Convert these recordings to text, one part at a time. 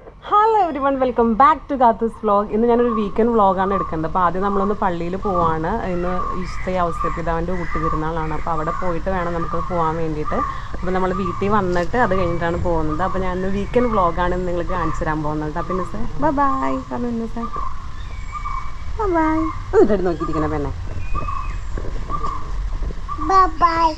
Hello everyone welcome back to ഗാത്തൂസ് vlog ഇന്ന് ഞാനൊരു വീക്കെൻഡ് വ്ളോഗാണ് എടുക്കുന്നത് അപ്പോൾ ആദ്യം നമ്മളൊന്ന് പള്ളിയിൽ പോവാണ് ഇന്ന് ഈശ്വര അവസ്ഥപിതാവിൻ്റെ ഊട്ടുതിരുന്നാളാണ് അപ്പോൾ അവിടെ പോയിട്ട് വേണം നമുക്ക് പോകാൻ വേണ്ടിയിട്ട് അപ്പോൾ നമ്മൾ വീട്ടിൽ വന്നിട്ട് അത് കഴിഞ്ഞിട്ടാണ് പോകുന്നത് അപ്പോൾ ഞാൻ ഇന്ന് വീക്കെൻഡ് വ്ളോഗാണ് ഇന്ന് നിങ്ങൾക്ക് കാണിച്ചു തരാൻ പോകുന്നത് അപ്പോൾ ഇന്ന് സാർ ബൈ ബൈ പറഞ്ഞു ഇന്ന് സാർ ബൈ ബൈ എന്നിട്ട് നോക്കിയിരിക്കണേ പെണ്ണെ Bye bye.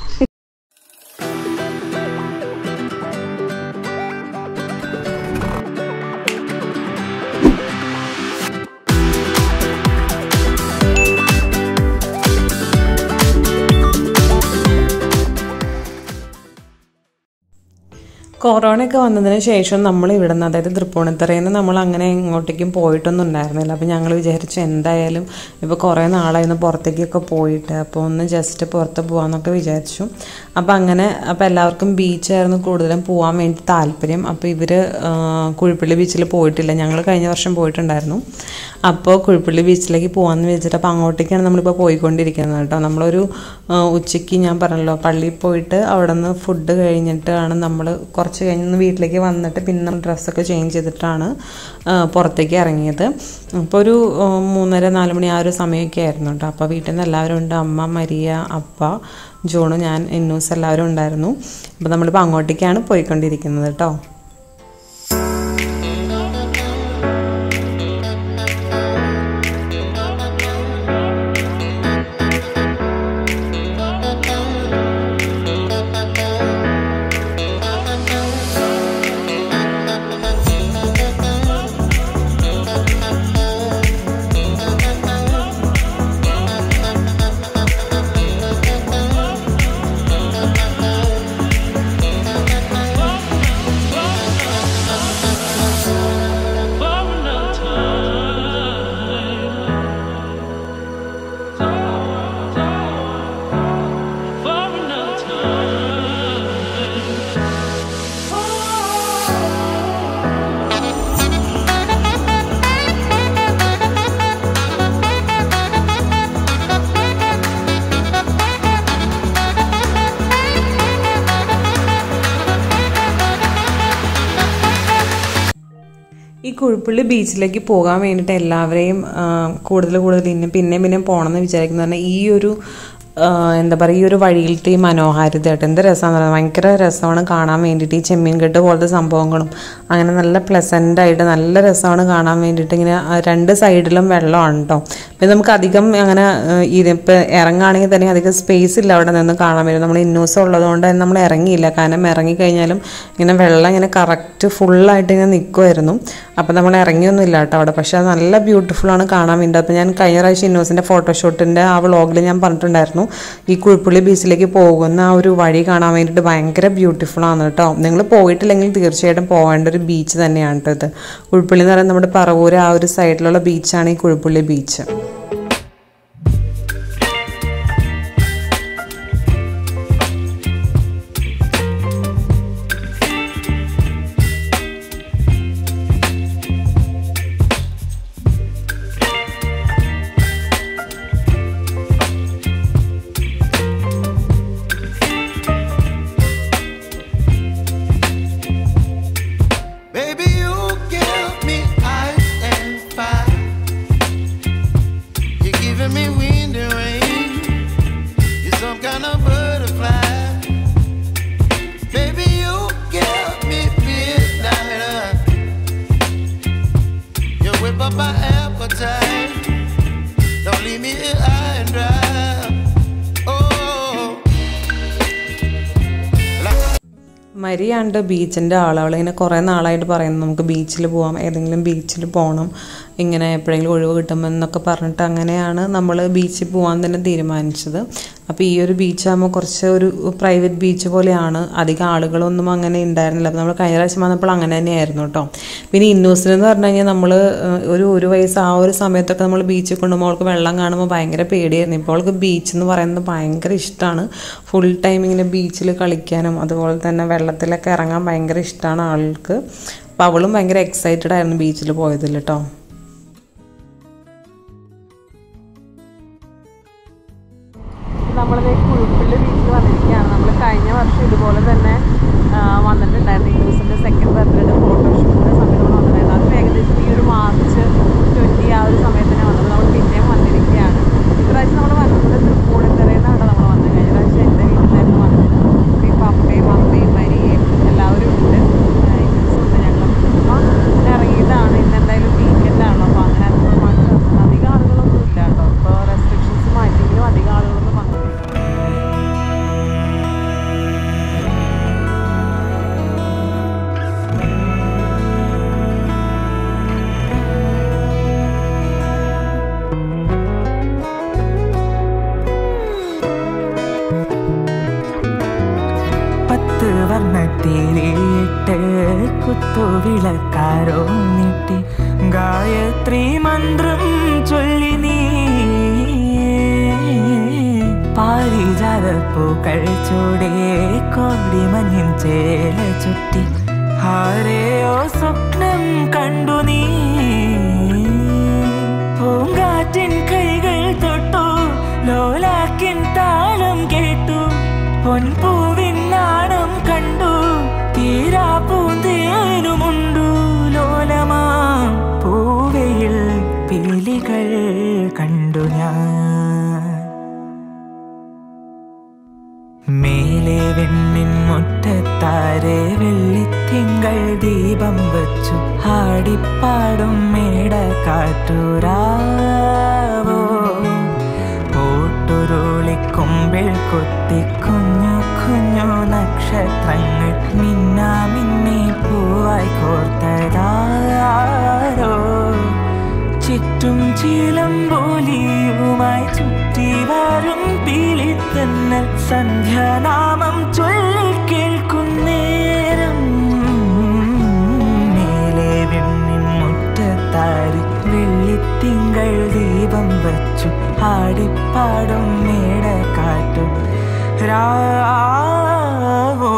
കൊറോണ ഒക്കെ വന്നതിന് ശേഷം നമ്മൾ ഇവിടെ നിന്ന് അതായത് തൃപ്പൂണിത്തറയിൽ നിന്ന് നമ്മൾ അങ്ങനെ ഇങ്ങോട്ടേക്കും പോയിട്ടൊന്നും ഉണ്ടായിരുന്നില്ല അപ്പോൾ ഞങ്ങൾ വിചാരിച്ചു എന്തായാലും ഇപ്പോൾ കുറേ നാളായിരുന്നു പുറത്തേക്കൊക്കെ പോയിട്ട് അപ്പോൾ ഒന്ന് ജസ്റ്റ് പുറത്ത് പോകാമെന്നൊക്കെ വിചാരിച്ചു അപ്പോൾ അങ്ങനെ അപ്പോൾ എല്ലാവർക്കും ബീച്ചായിരുന്നു കൂടുതലും പോകാൻ വേണ്ടി താല്പര്യം അപ്പോൾ ഇവർ കുഴിപ്പള്ളി ബീച്ചിൽ പോയിട്ടില്ല ഞങ്ങൾ കഴിഞ്ഞ വർഷം പോയിട്ടുണ്ടായിരുന്നു അപ്പോൾ കുഴിപ്പള്ളി ബീച്ചിലേക്ക് പോകാമെന്ന് വെച്ചിട്ട് അപ്പോൾ അങ്ങോട്ടേക്കാണ് നമ്മളിപ്പോൾ പോയിക്കൊണ്ടിരിക്കുന്നത് കേട്ടോ നമ്മളൊരു ആ, ഉച്ചയ്ക്ക് ഞാൻ പറഞ്ഞല്ലോ പള്ളിയിൽ പോയിട്ട് അവിടെ നിന്ന് ഫുഡ് കഴിഞ്ഞിട്ടാണ് നമ്മൾ കുറച്ച് കഴിഞ്ഞ് വീട്ടിലേക്ക് വന്നിട്ട് പിന്നെ ഡ്രസ്സൊക്കെ ചേഞ്ച് ചെയ്തിട്ടാണ് ആ, പുറത്തേക്ക് ഇറങ്ങിയത് അപ്പോൾ ഒരു ആ, മൂന്നര നാല് മണി ആ ഒരു സമയമൊക്കെ ആയിരുന്നു കേട്ടോ അപ്പോൾ വീട്ടിൽ നിന്ന് എല്ലാവരും ഉണ്ട് അമ്മ മരിയ അപ്പ ജോണു ഞാൻ എന്നൂസ് എല്ലാവരും ഉണ്ടായിരുന്നു അപ്പോൾ നമ്മളിപ്പോൾ അങ്ങോട്ടേക്കാണ് പോയിക്കൊണ്ടിരിക്കുന്നത് കേട്ടോ ഈ കുഴിപ്പള്ളി ബീച്ചിലേക്ക് പോകാൻ വേണ്ടിയിട്ട് എല്ലാവരെയും ആ, കൂടുതൽ കൂടുതൽ ഇന്നും പിന്നെ പിന്നെ പോകണമെന്ന് വിചാരിക്കുന്നത് പറഞ്ഞാൽ ഈ ഒരു ആ, എന്താ പറയുക ഈ ഒരു വഴിയിലത്തെ ഈ മനോഹാരിതയായിട്ട് എന്ത് രസമാണെന്ന് പറയുന്നത് ഭയങ്കര രസമാണ് കാണാൻ വേണ്ടിയിട്ട് ഈ ചെമ്മീൻ കെട്ട് പോലത്തെ സംഭവങ്ങളും അങ്ങനെ നല്ല പ്ലസൻ്റ് ആയിട്ട് നല്ല രസമാണ് കാണാൻ വേണ്ടിയിട്ട് ഇങ്ങനെ ആ, രണ്ട് സൈഡിലും വെള്ളമാണ് കേട്ടോ പിന്നെ നമുക്ക് അധികം അങ്ങനെ ഇതിപ്പോൾ ഇറങ്ങുകയാണെങ്കിൽ തന്നെ അധികം സ്പേസ് ഇല്ല അവിടെ നിന്ന് കാണാൻ പറ്റും നമ്മൾ ഇന്നൂസ് ഉള്ളതുകൊണ്ട് തന്നെ നമ്മൾ ഇറങ്ങിയില്ല കാരണം ഇറങ്ങിക്കഴിഞ്ഞാലും ഇങ്ങനെ വെള്ളം ഇങ്ങനെ കറക്റ്റ് ഫുള്ളായിട്ട് ഇങ്ങനെ നിൽക്കുമായിരുന്നു അപ്പോൾ നമ്മൾ ഇറങ്ങിയൊന്നും ഇല്ല കേട്ടോ അവിടെ പക്ഷേ അത് നല്ല ബ്യൂട്ടിഫുൾ ആണ് കാണാൻ വേണ്ടി അപ്പോൾ ഞാൻ കഴിഞ്ഞ പ്രാവശ്യം ഇന്നോസിൻ്റെ ഫോട്ടോഷൂട്ടിൻ്റെ ആ വ്ളോഗിൽ ഞാൻ പറഞ്ഞിട്ടുണ്ടായിരുന്നു ഈ കുഴിപ്പള്ളി ബീച്ചിലേക്ക് പോകുന്ന ആ ഒരു വഴി കാണാൻ വേണ്ടിയിട്ട് ഭയങ്കര ബ്യൂട്ടിഫുൾ ആണ് കേട്ടോ നിങ്ങൾ പോയിട്ടില്ലെങ്കിൽ തീർച്ചയായിട്ടും പോകേണ്ട ഒരു ബീച്ച് തന്നെയാണ് കേട്ടോ ഇത് കുഴിപ്പള്ളി എന്ന് പറയുന്നത് നമ്മുടെ പറവൂര് ആ ഒരു സൈഡിലുള്ള ബീച്ചാണ് ഈ Kuzhippilly beach Baby, you give me ice and fire. You're giving me wind and rain. You're some kind of butterfly. Baby, you give me midnight. You whip up my appetite. Don't leave me here high and dry. Oh. Like മരിയാണ്ട് ബീച്ചിൻ്റെ ആൾ അവളിങ്ങനെ കുറേ നാളായിട്ട് പറയുന്നു നമുക്ക് ബീച്ചിൽ പോവാം ഏതെങ്കിലും ബീച്ചിൽ പോകണം ഇങ്ങനെ എപ്പോഴെങ്കിലും ഒഴിവ് കിട്ടുമ്പോൾ എന്നൊക്കെ പറഞ്ഞിട്ട് അങ്ങനെയാണ് നമ്മൾ ബീച്ചിൽ പോകാൻ തന്നെ തീരുമാനിച്ചത് അപ്പോൾ ഈ ഒരു ബീച്ചാകുമ്പോൾ കുറച്ച് ഒരു പ്രൈവറ്റ് ബീച്ച് പോലെയാണ് അധികം ആളുകളൊന്നും അങ്ങനെ ഉണ്ടായിരുന്നില്ല അപ്പോൾ നമ്മൾ കഴിഞ്ഞ പ്രാവശ്യം വന്നപ്പോൾ അങ്ങനെ തന്നെയായിരുന്നു കേട്ടോ പിന്നെ ഇന്നൂസിൽ എന്ന് പറഞ്ഞു കഴിഞ്ഞാൽ നമ്മൾ ഒരു ഒരു വയസ്സ് ആ ഒരു സമയത്തൊക്കെ നമ്മൾ ബീച്ചിൽ കൊണ്ടുപോകുമ്പോൾ അവൾക്ക് വെള്ളം കാണുമ്പോൾ ഭയങ്കര പേടിയായിരുന്നു ഇപ്പോൾ അവൾക്ക് ബീച്ച് എന്ന് പറയുന്നത് ഭയങ്കര ഇഷ്ടമാണ് ഫുൾ ടൈം ഇങ്ങനെ ബീച്ചിൽ കളിക്കാനും അതുപോലെ തന്നെ വെള്ളത്തിലൊക്കെ ഇറങ്ങാൻ ഭയങ്കര ഇഷ്ടമാണ് ആൾക്ക് അപ്പോൾ അവളും ഭയങ്കര എക്സൈറ്റഡ് ആയിരുന്നു ബീച്ചിൽ പോയതിൽ കേട്ടോ നമ്മളിത് കുഴിപ്പള്ളി ബീച്ചിൽ വന്നിരിക്കുകയാണ് നമ്മൾ കഴിഞ്ഞ വർഷം ഇതുപോലെ തന്നെ ആ, വന്നിട്ടുണ്ടായിരുന്നു ഇന്നൂസിൻ്റെ സെക്കൻഡ് ബർത്ത്ഡേ ഫോട്ടോഷൂട്ടിൻ്റെ സമയത്ത് കാരോ നീട്ടി ഗായത്രി മന്ത്രം ചൊല്ലി നീ പാരിജാതപ്പൂക്കൾ ചൂടേ കോടി മഞ്ഞിൻ ചേല ചുറ്റി ആരെയോ സ്വപ്നം കണ്ടു നീ പൂങ്കാറ്റിൻ കൈകൾ തൊട്ടു ലോലാക്കിൻ താളം കേട്ടു പൊൻപൂവിൻ നാണം കണ്ടു തീരാ പൂന്തേനുമുണ്ടു ലോലമാ പൂവയിൽ പീലികൾ കണ്ടു ഞാൻ മേലെ വെണ്ണിൻ മുറ്റത്താരെ വെള്ളിത്തിങ്കൾ ദീപം വച്ചു ആടിപ്പാടും മേട കാറ്റുരാവോ ഓട്ടുരുളിക്കുമ്പിൽ കുത്തി കുഞ്ഞു കുഞ്ഞു നക്ഷത്രങ്ങൾ മിന്നാ മിന്നി പൂവായി കോർത്തതാരോ ചുറ്റും ചിലമ്പോലിയുമായി ചുറ്റി വരും പീലിത്തന്നൽ സന്ധ്യാനാമം ചൊല്ലി കേൾക്കുന്നേരം മേലെ വെണ്ണിൻ മുറ്റത്താരി വെള്ളിത്തിങ്കൾ ദീപം വച്ചു ആടിപ്പാടും മേട കാറ്റും രാവോ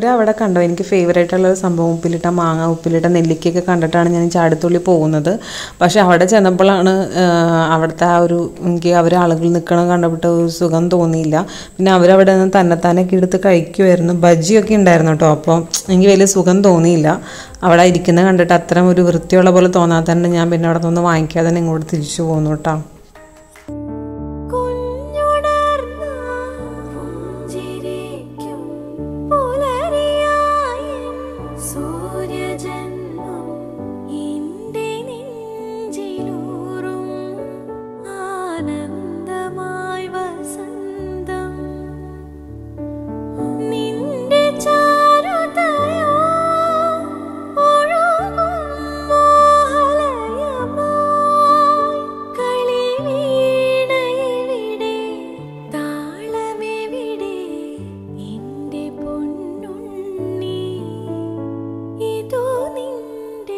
ദൂരെ അവിടെ കണ്ടോ എനിക്ക് ഫേവറേറ്റ് ഉള്ള ഒരു സംഭവം ഉപ്പിലിട്ട മാങ്ങ ഉപ്പിലിട്ട നെല്ലിക്കയൊക്കെ കണ്ടിട്ടാണ് ഞാൻ ചാടിത്തുള്ളി പോകുന്നത് പക്ഷെ അവിടെ ചെന്നപ്പോഴാണ് ആ, അവിടുത്തെ ആ ഒരു എനിക്ക് അവർ ആളുകൾ നിൽക്കണം കണ്ടപ്പോൾ ഒരു സുഖം തോന്നിയില്ല പിന്നെ അവരവിടെ നിന്ന് തന്നെത്താനൊക്കെ എടുത്ത് കഴിക്കുമായിരുന്നു ബജ്ജിയൊക്കെ ഉണ്ടായിരുന്നു കേട്ടോ അപ്പോൾ എനിക്ക് വലിയ സുഖം തോന്നിയില്ല അവിടെ ഇരിക്കുന്ന കണ്ടിട്ട് അത്തരം ഒരു വൃത്തിയുള്ള പോലെ തോന്നാത്തതുകൊണ്ട് ഞാൻ പിന്നെ അവിടെ നിന്ന് വാങ്ങിക്കാതെ തന്നെ ഇങ്ങോട്ട് തിരിച്ചു പോന്നു കേട്ടോ കുഞ്ഞുണർന്ന പുഞ്ചിരിക്കും പുലരിയായി സൂര്യജന്മം എൻ്റെ നെഞ്ചിലൂറും ആനന്ദമായി വസന്തം നിന്റെ ചാരുതയോ ഒഴുകും മോഹലയമായി കളിവീണയെവിടെ താളമെവിടെ എൻ്റെ പൊന്നുണ്ണി ഇതോ നിന്റെ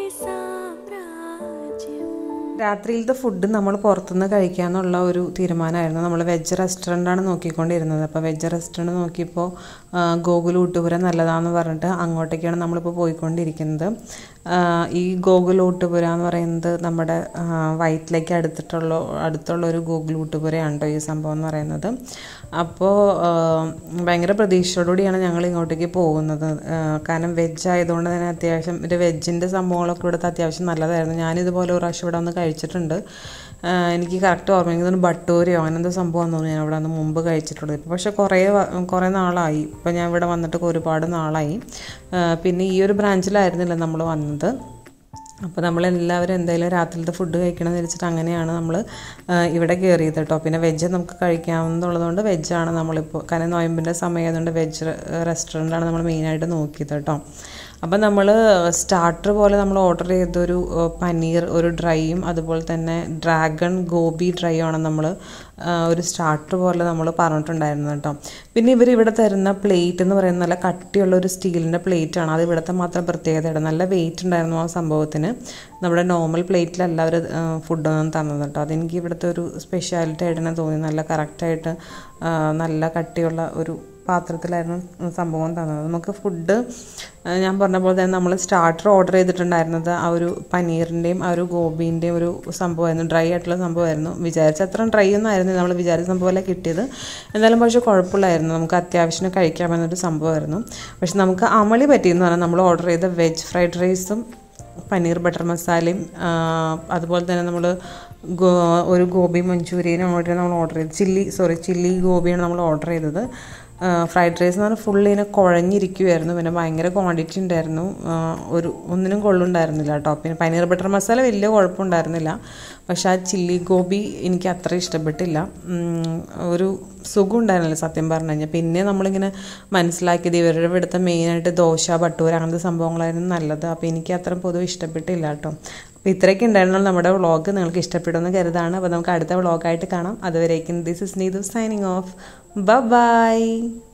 സാമ്രാജ്യം രാത്രിയിലത്തെ ഫുഡ് നമ്മൾ പുറത്തുനിന്ന് കഴിക്കാന്നുള്ള ഒരു തീരുമാനമായിരുന്നു നമ്മൾ വെജ് റെസ്റ്റോറൻ്റാണ് നോക്കിക്കൊണ്ടിരുന്നത് അപ്പോൾ വെജ് റെസ്റ്റോറൻറ്റ് നോക്കിയപ്പോൾ ആ, ഗോകുൽ ഊട്ടുപുര നല്ലതാണെന്ന് പറഞ്ഞിട്ട് അങ്ങോട്ടേക്കാണ് നമ്മളിപ്പോൾ പോയിക്കൊണ്ടിരിക്കുന്നത് ആ, ഈ ഗോകുൽ ഊട്ടുപുര എന്ന് പറയുന്നത് നമ്മുടെ ആ, വയറ്റിലേക്ക് അടുത്തിട്ടുള്ള അടുത്തുള്ള ഒരു ഗോകുൽ ഊട്ടുപുരയാണ് കേട്ടോ ഈ സംഭവം എന്ന് പറയുന്നത് അപ്പോൾ ആ, ഭയങ്കര പ്രതീക്ഷയോടുകൂടിയാണ് ഞങ്ങൾ ഇങ്ങോട്ടേക്ക് പോകുന്നത് ആ, കാരണം വെജ് ആയതുകൊണ്ട് തന്നെ അത്യാവശ്യം ഒരു വെജിൻ്റെ സംഭവങ്ങളൊക്കെ ഇവിടുത്തെ അത്യാവശ്യം നല്ലതായിരുന്നു ഞാനിതുപോലെ ഒരു പ്രാവശ്യം ഇവിടെ വന്ന് കഴിച്ചിട്ടുണ്ട് ആ, എനിക്ക് കറക്റ്റ് ഓർമ്മ എനിക്ക് തോന്നുന്നു ബട്ടൂരയോ അങ്ങനത്തെ സംഭവം തോന്നുന്നു ഞാൻ ഇവിടെ വന്ന് മുമ്പ് കഴിച്ചിട്ടുള്ളത് ഇപ്പോൾ പക്ഷേ കുറേ വ- കുറേ നാളായി ഇപ്പോൾ ഞാൻ ഇവിടെ വന്നിട്ട് ഒരുപാട് നാളായി ആ, പിന്നെ ഈ ഒരു ബ്രാഞ്ചിലായിരുന്നില്ല നമ്മൾ വന്നത് അപ്പോൾ നമ്മളെല്ലാവരും എന്തായാലും രാത്രിയിലത്തെ ഫുഡ് കഴിക്കണം എന്ന് വെച്ചിട്ട് അങ്ങനെയാണ് നമ്മൾ ഇവിടെ കയറിയത് കേട്ടോ പിന്നെ വെജ് നമുക്ക് കഴിക്കാവുന്നതുള്ളതുകൊണ്ട് വെജാണ് നമ്മളിപ്പോൾ കാരണം നോയമ്പിൻ്റെ സമയമായതുകൊണ്ട് വെജ് റെസ്റ്റോറൻ്റാണ് നമ്മൾ മെയിനായിട്ട് നോക്കിയത് കേട്ടോ അപ്പം നമ്മൾ സ്റ്റാർട്ടർ പോലെ നമ്മൾ ഓർഡർ ചെയ്തൊരു ഏഹ്, പനീർ ഒരു ഡ്രൈയും അതുപോലെ തന്നെ ഡ്രാഗൺ ഗോബി ഡ്രൈ ആണ് നമ്മൾ ഒരു സ്റ്റാർട്ടർ പോലെ നമ്മൾ പറഞ്ഞിട്ടുണ്ടായിരുന്നു കേട്ടോ പിന്നെ ഇവർ ഇവിടെ തരുന്ന പ്ലേറ്റ് എന്ന് പറയുന്നത് നല്ല കട്ടിയുള്ള ഒരു സ്റ്റീലിൻ്റെ പ്ലേറ്റ് ആണ് അത് ഇവിടുത്തെ മാത്രം പ്രത്യേകതയാണ് നല്ല വെയിറ്റ് ഉണ്ടായിരുന്നു ആ സംഭവത്തിന് നമ്മുടെ നോർമൽ പ്ലേറ്റിലല്ല അവർ ഫുഡൊന്നും തന്നത് കേട്ടോ അതെനിക്ക് ഇവിടുത്തെ ഒരു സ്പെഷ്യാലിറ്റി ആയിട്ട് തന്നെ തോന്നി നല്ല കറക്റ്റായിട്ട് നല്ല കട്ടിയുള്ള ഒരു പാത്രത്തിലായിരുന്നു സംഭവം തന്നത് നമുക്ക് ഫുഡ് ഞാൻ പറഞ്ഞ പോലെ തന്നെ നമ്മൾ സ്റ്റാർട്ടർ ഓർഡർ ചെയ്തിട്ടുണ്ടായിരുന്നത് ആ ഒരു പനീറിൻ്റെയും ആ ഒരു ഗോബീൻ്റെയും ഒരു സംഭവമായിരുന്നു ഡ്രൈ ആയിട്ടുള്ള സംഭവമായിരുന്നു വിചാരിച്ച അത്ര ഡ്രൈ ഒന്നും ആയിരുന്നു നമ്മൾ വിചാരിച്ച സംഭവമല്ല കിട്ടിയത് എന്തായാലും പക്ഷേ കുഴപ്പമില്ലായിരുന്നു നമുക്ക് അത്യാവശ്യം കഴിക്കാമെന്നൊരു സംഭവമായിരുന്നു പക്ഷെ നമുക്ക് അമളി പറ്റിയെന്ന് പറഞ്ഞാൽ നമ്മൾ ഓർഡർ ചെയ്ത വെജ് ഫ്രൈഡ് റൈസും പനീർ ബട്ടർ മസാലയും ആ, അതുപോലെ തന്നെ നമ്മൾ ഗോ ഒരു ഗോബി മഞ്ചൂരിയനും ഓർഡർ നമ്മൾ ഓർഡർ ചെയ്തത് ചില്ലി സോറി ചില്ലി ഗോബിയാണ് നമ്മൾ ഓർഡർ ചെയ്തത് ഫ്രൈഡ് റൈസ് എന്ന് പറഞ്ഞാൽ ഫുള്ള് ഇങ്ങനെ കുഴഞ്ഞിരിക്കുമായിരുന്നു പിന്നെ ഭയങ്കര ക്വാണ്ടിറ്റി ഉണ്ടായിരുന്നു ആ, ഒരു ഒന്നിനും കൊള്ളുണ്ടായിരുന്നില്ല കേട്ടോ പിന്നെ പനീർ ബട്ടർ മസാല വലിയ കുഴപ്പമുണ്ടായിരുന്നില്ല പക്ഷേ ആ ചില്ലി ഗോബി എനിക്ക് അത്ര ഇഷ്ടപ്പെട്ടില്ല ഉം, ഒരു സുഖം ഉണ്ടായിരുന്നില്ല സത്യം പറഞ്ഞു കഴിഞ്ഞാൽ പിന്നെ നമ്മളിങ്ങനെ മനസ്സിലാക്കിയത് ഇവരുടെ ഇവിടുത്തെ മെയിനായിട്ട് ദോശ ബട്ടൂര അങ്ങനത്തെ സംഭവങ്ങളായിരുന്നു നല്ലത് അപ്പോൾ എനിക്ക് അത്ര പൊതുവെ ഇഷ്ടപ്പെട്ടില്ല കേട്ടോ അപ്പോൾ ഇത്രയൊക്കെ ഉണ്ടായിരുന്നാൽ നമ്മുടെ വ്ളോഗ് നിങ്ങൾക്ക് ഇഷ്ടപ്പെടുമെന്ന് കരുതാണ് അപ്പോൾ നമുക്ക് അടുത്ത വ്ളോഗായിട്ട് കാണാം അതുവരേക്കും this is Neethu signing off by